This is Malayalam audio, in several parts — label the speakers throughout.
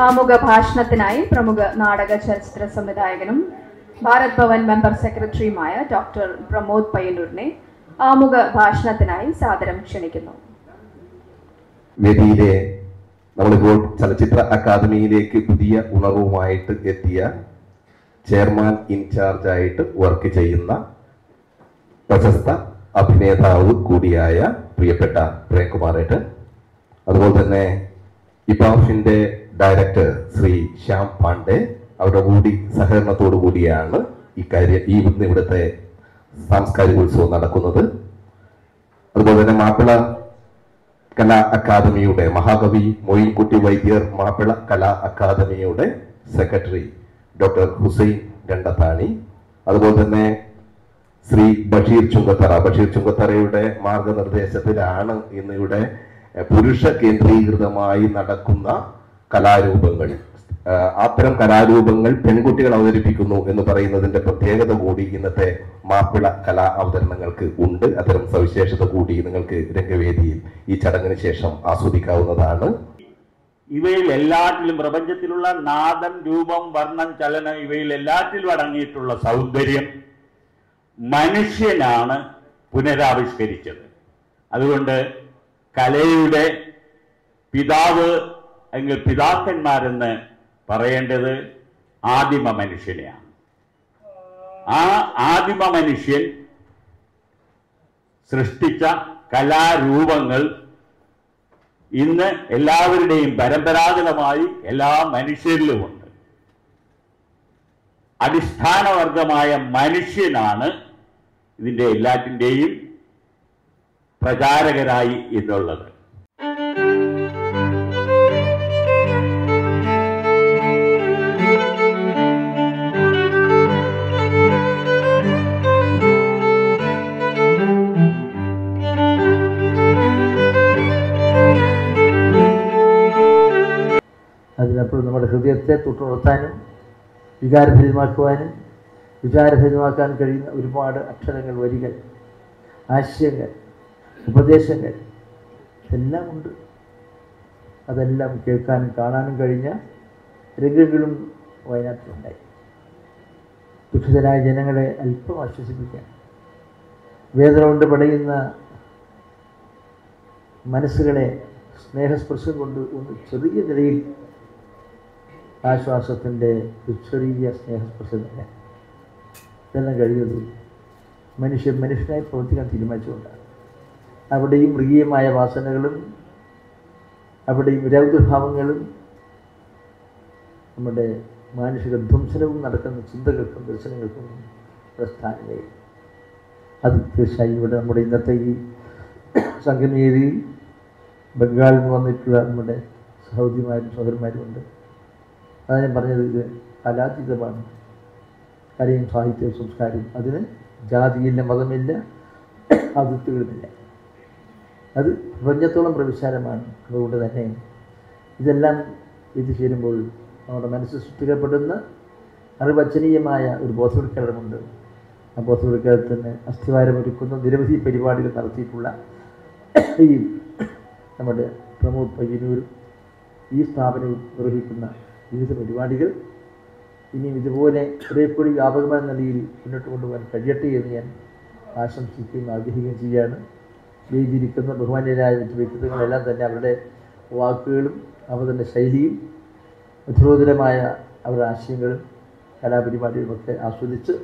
Speaker 1: ആമുഖ ഭാഷണത്തിനായി പ്രമുഖ നാടക ചലച്ചിത്ര സംവിധായകനും ഭാരത് ഭവൻ മെമ്പർ സെക്രട്ടറിയുമായ ഡോക്ടർ പ്രമോദ് പയ്യന്നൂരിനെ ആമുഖ ഭാഷണത്തിനായി സാദരം ക്ഷണിക്കുന്നു
Speaker 2: വേദിയിലെ നമ്മളിപ്പോൾ ചലച്ചിത്ര അക്കാദമിയിലേക്ക് പുതിയ ഉണർവുമായിട്ട് എത്തിയ ചെയർമാൻ ഇൻചാർജ് ആയിട്ട് വർക്ക് ചെയ്യുന്ന പ്രശസ്ത അഭിനേതാവ് കൂടിയായ പ്രിയപ്പെട്ട പ്രേംകുമാറേട്ടൻ അതുപോലെ തന്നെ ഇബാഫിന്റെ ഡയറക്ടർ ശ്രീ ശ്യാം പാണ്ഡെ അവരുടെ കൂടി സഹകരണത്തോടു കൂടിയാണ് ഇക്കാര്യം ഈ ഇന്ന് ഇവിടുത്തെ സാംസ്കാരിക ഉത്സവം നടക്കുന്നത് അതുപോലെ തന്നെ മാപ്പിള കലാ അക്കാദമിയുടെ മഹാകവി മൊയിൻകുട്ടി വൈദ്യർ മാപ്പിള കലാ അക്കാദമിയുടെ സെക്രട്ടറി ഡോക്ടർ ഹുസൈൻ രണ്ടത്താണി അതുപോലെ തന്നെ ശ്രീ ബഷീർ ചുങ്കത്തറ ബഷീർ ചുങ്കത്തറയുടെ മാർഗനിർദ്ദേശത്തിലാണ് ഇന്ന് ഇവിടെ എഹ്, പുരുഷ കേന്ദ്രീകൃതമായി നടക്കുന്ന കലാരൂപങ്ങൾ ആഹ്, അത്തരം കലാരൂപങ്ങൾ പെൺകുട്ടികൾ അവതരിപ്പിക്കുന്നു എന്ന് പറയുന്നതിന്റെ പ്രത്യേകത കൂടി ഇന്നത്തെ മാപ്പിള കലാ അവതരണങ്ങൾക്ക് ഉണ്ട് അത്തരം സവിശേഷത കൂടി നിങ്ങൾക്ക് രംഗവേദിയിൽ ഈ ചടങ്ങിന് ശേഷം ആസ്വദിക്കാവുന്നതാണ്
Speaker 3: ഇവയിൽ എല്ലാറ്റിലും പ്രപഞ്ചത്തിലുള്ള നാദം രൂപം വർണ്ണം ചലനം ഇവയിൽ എല്ലാറ്റിലും അടങ്ങിയിട്ടുള്ള സൗന്ദര്യം മനുഷ്യനാണ് പുനരാവിഷ്കരിച്ചത് അതുകൊണ്ട് കലയുടെ പിതാവ് അല്ലെങ്കിൽ പിതാക്കന്മാരെന്ന് പറയേണ്ടത് ആദിമ മനുഷ്യനെയാണ് ആ ആദിമ മനുഷ്യൻ സൃഷ്ടിച്ച കലാരൂപങ്ങൾ ഇന്ന് എല്ലാവരുടെയും പരമ്പരാഗതമായി എല്ലാ മനുഷ്യരിലുമുണ്ട് അടിസ്ഥാനവർഗമായ മനുഷ്യനാണ് ഇതിന്റെ എല്ലാറ്റിൻ്റെയും പ്രചാരകരായി ഇന്നുള്ളത്
Speaker 4: അതിനപ്പുറം നമ്മുടെ ഹൃദയത്തെ തൊട്ടുണർത്താനും വികാരഭരിതമാക്കുവാനും വിചാരഭരിതമാക്കാൻ കഴിയുന്ന ഒരുപാട് അക്ഷരങ്ങൾ വരികൾ ആശയങ്ങൾ ഉപദേശങ്ങൾ എല്ലാം ഉണ്ട് അതെല്ലാം കേൾക്കാനും കാണാനും കഴിഞ്ഞ രംഗങ്ങളും വയനാട്ടിലുണ്ടായി ദുഃഖിതരായ ജനങ്ങളെ അല്പം ആശ്വസിപ്പിക്കാൻ വേദന കൊണ്ട് പടയുന്ന മനസ്സുകളെ സ്നേഹസ്പർശം കൊണ്ട് ഒന്ന് ചെറിയ നിലയിൽ ആശ്വാസത്തിൻ്റെ ഒരു ചെറിയ സ്നേഹസ്പർശം തന്നെ ഇതെല്ലാം കഴിയുന്നത് മനുഷ്യൻ മനുഷ്യനായി പ്രവർത്തിക്കാൻ തീരുമാനിച്ചുകൊണ്ടാണ് അവിടെയും മൃഗീയമായ വാസനകളും അവിടെയും രൗദ്രഭാവങ്ങളും നമ്മുടെ മാനുഷിക ധ്വംസനവും നടക്കുന്ന ചിന്തകൾക്കും ദർശനങ്ങൾക്കും പ്രസ്ഥാനമേ അത് തീർച്ചയായും ഇവിടെ നമ്മുടെ ഇന്നത്തെ ഈ സംഗമേരിയിൽ ബംഗാളിൽ നിന്ന് വന്നിട്ടുള്ള നമ്മുടെ സഹോദരിമാരും സഹോദരന്മാരുമുണ്ട് അതാണ് ഞാൻ പറഞ്ഞത് ഇത് കലാതീതമാണ് കലയും സാഹിത്യവും സംസ്കാരവും അതിന് ജാതിയില്ല മതമില്ല അതിർത്തികളുമില്ല അത് പ്രപഞ്ചത്തോളം പ്രവിശാലമാണ് അതുകൊണ്ട് തന്നെ ഇതെല്ലാം എത്തിച്ചേരുമ്പോൾ നമ്മുടെ മനസ്സ് സൃഷ്ടിക്കപ്പെടുന്ന അറിവച്ചനീയമായ ഒരു ബോധവൽക്കരണമുണ്ട് ആ ബോധവൽക്കരണത്തിന് അസ്ഥിവാരമൊരുക്കുന്ന നിരവധി പരിപാടികൾ നടത്തിയിട്ടുള്ള ഈ നമ്മുടെ പ്രമോദ് പയ്യന്നൂരും ഈ സ്ഥാപനവും നിർവഹിക്കുന്ന വിവിധ പരിപാടികൾ ഇനിയും ഇതുപോലെ കുറേ കൂടി വ്യാപകമായ നിലയിൽ മുന്നോട്ട് കൊണ്ടുപോകാൻ കഴിയട്ടെ എന്ന് ഞാൻ ആശംസിക്കുകയും ആഗ്രഹിക്കുകയും ചെയ്യുകയാണ് വേദിയിരിക്കുന്ന ബഹുമാന്യരായ മറ്റു വ്യക്തിത്വങ്ങളെല്ലാം തന്നെ അവരുടെ വാക്കുകളും അവരുടെ ശൈലിയും മധുരോധരമായ അവരുടെ ആശയങ്ങളും കലാപരിപാടികളുമൊക്കെ ആസ്വദിച്ച്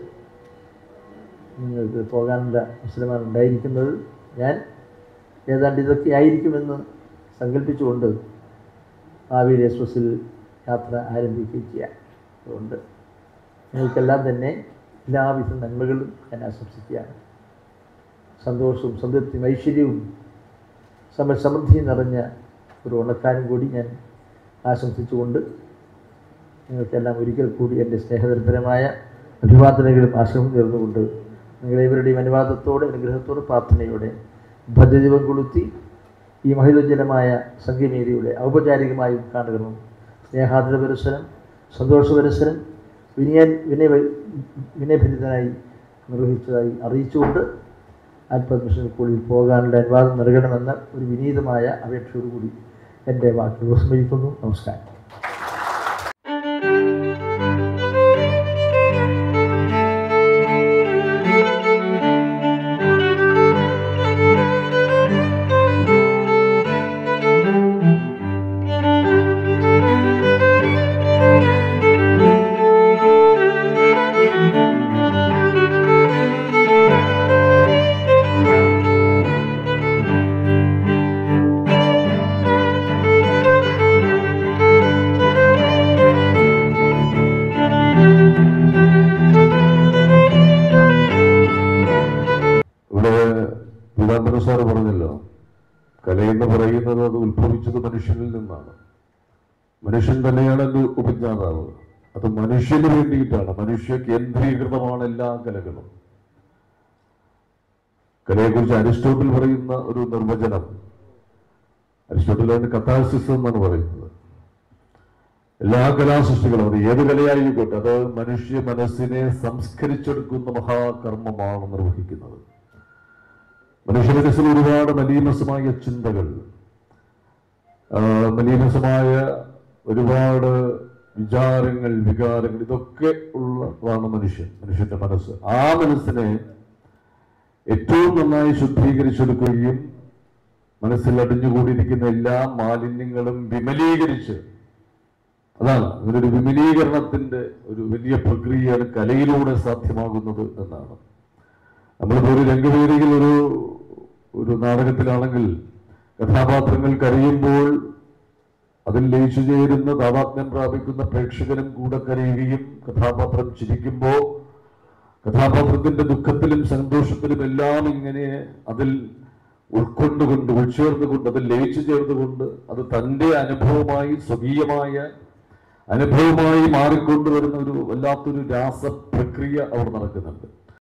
Speaker 4: നിങ്ങൾക്ക് പോകാനുള്ള അവസരമാണ് ഉണ്ടായിരിക്കുന്നത് ഞാൻ ഏതാണ്ട് ഇതൊക്കെ ആയിരിക്കുമെന്ന് സങ്കല്പിച്ചുകൊണ്ട് ഭാവിയിൽ എക്സ്പ്രസ്സിൽ യാത്ര ആരംഭിക്കുക അതുകൊണ്ട് നിങ്ങൾക്കെല്ലാം തന്നെ എല്ലാവിധ നന്മകളും ഞാൻ ആശംസിക്കുകയാണ് സന്തോഷവും സംതൃപ്തിയും ഐശ്വര്യവും സമ സമൃദ്ധിയും നിറഞ്ഞ ഒരു ഉണക്കാനും കൂടി ഞാൻ ആശംസിച്ചുകൊണ്ട് നിങ്ങൾക്കെല്ലാം ഒരിക്കൽ കൂടി എൻ്റെ സ്നേഹനിർഭരമായ അഭിവാദനങ്ങളും ആശംസ നേർന്നുകൊണ്ട് നിങ്ങളേവരുടെയും അനുവാദത്തോടെ അനുഗ്രഹത്തോടെ പ്രാർത്ഥനയോടെ ഭദ്രദീപം കൊളുത്തി ഈ മഹിതോജ്ജലമായ സംഘമേരിയുടെ ഔപചാരികമായ ഉദ്ഘാടനവും സ്നേഹാദര പരസ്പരം സന്തോഷ പരസ്പരം വിനയ വിനയ വിനയഭരിതനായി നിർവഹിച്ചതായി അറിയിച്ചുകൊണ്ട് ആത്മമിഷൻ സ്കൂളിൽ പോകാനുള്ള അനുവാദം നൽകണമെന്ന ഒരു വിനീതമായ അപേക്ഷയോടുകൂടി എൻ്റെ വാക്കുകൾ വിസ്മരിക്കുന്നു നമസ്കാരം
Speaker 5: സാറ് പറഞ്ഞല്ലോ കലയെന്ന് പറയുന്നത് അത് ഉത്ഭവിച്ചത് മനുഷ്യനിൽ നിന്നാണ് മനുഷ്യൻ തന്നെയാണ് എൻ്റെ ഉപജ്ഞാതാവ് അത് മനുഷ്യന് വേണ്ടിയിട്ടാണ് മനുഷ്യ കേന്ദ്രീകൃതമാണ് എല്ലാ കലകളും കലയെക്കുറിച്ച് അരിസ്റ്റോട്ടിൽ പറയുന്ന ഒരു നിർവചനം അരിസ്റ്റോട്ടിൽ അതിന് കഥാസിസ് എന്നാണ് പറയുന്നത് എല്ലാ കലാസൃഷ്ടികളും അത് ഏത് കലയായിക്കോട്ടെ അത് മനുഷ്യ മനസ്സിനെ സംസ്കരിച്ചെടുക്കുന്ന മഹാകർമ്മമാണ് നിർവഹിക്കുന്നത് മനുഷ്യ മനസ്സിൽ ഒരുപാട് മലീമസമായ ചിന്തകൾ ആ, മലീമസമായ ഒരുപാട് വിചാരങ്ങൾ വികാരങ്ങൾ ഇതൊക്കെ ഉള്ളതാണ് മനുഷ്യൻ മനുഷ്യന്റെ മനസ്സ് ആ മനസ്സിനെ ഏറ്റവും നന്നായി ശുദ്ധീകരിച്ചെടുക്കുകയും മനസ്സിൽ അടിഞ്ഞുകൂടിയിരിക്കുന്ന എല്ലാ മാലിന്യങ്ങളും വിമലീകരിച്ച് അതാണ് അങ്ങനൊരു വിമലീകരണത്തിന്റെ ഒരു വലിയ പ്രക്രിയയാണ് കലയിലൂടെ സാധ്യമാകുന്നത് എന്നാണ് നമ്മളിപ്പോ ഒരു രംഗവേദിയിൽ ഒരു ഒരു നാടകത്തിലാണെങ്കിൽ കഥാപാത്രങ്ങൾ കരയുമ്പോൾ അതിൽ ലയിച്ചു ചേരുന്ന താതാത്മ്യം പ്രാപിക്കുന്ന പ്രേക്ഷകനും കൂടെ കരയുകയും കഥാപാത്രം ചിരിക്കുമ്പോൾ കഥാപാത്രത്തിന്റെ ദുഃഖത്തിലും സന്തോഷത്തിലും എല്ലാം ഇങ്ങനെ അതിൽ ഉൾക്കൊണ്ടുകൊണ്ട് ഉൾച്ചേർന്നുകൊണ്ട് അതിൽ ലയിച്ചു ചേർന്നുകൊണ്ട് അത് തന്റെ അനുഭവമായി സ്വകീയമായ അനുഭവമായി മാറിക്കൊണ്ടുവരുന്ന ഒരു വല്ലാത്തൊരു രാസപ്രക്രിയ അവിടെ നടക്കുന്നുണ്ട്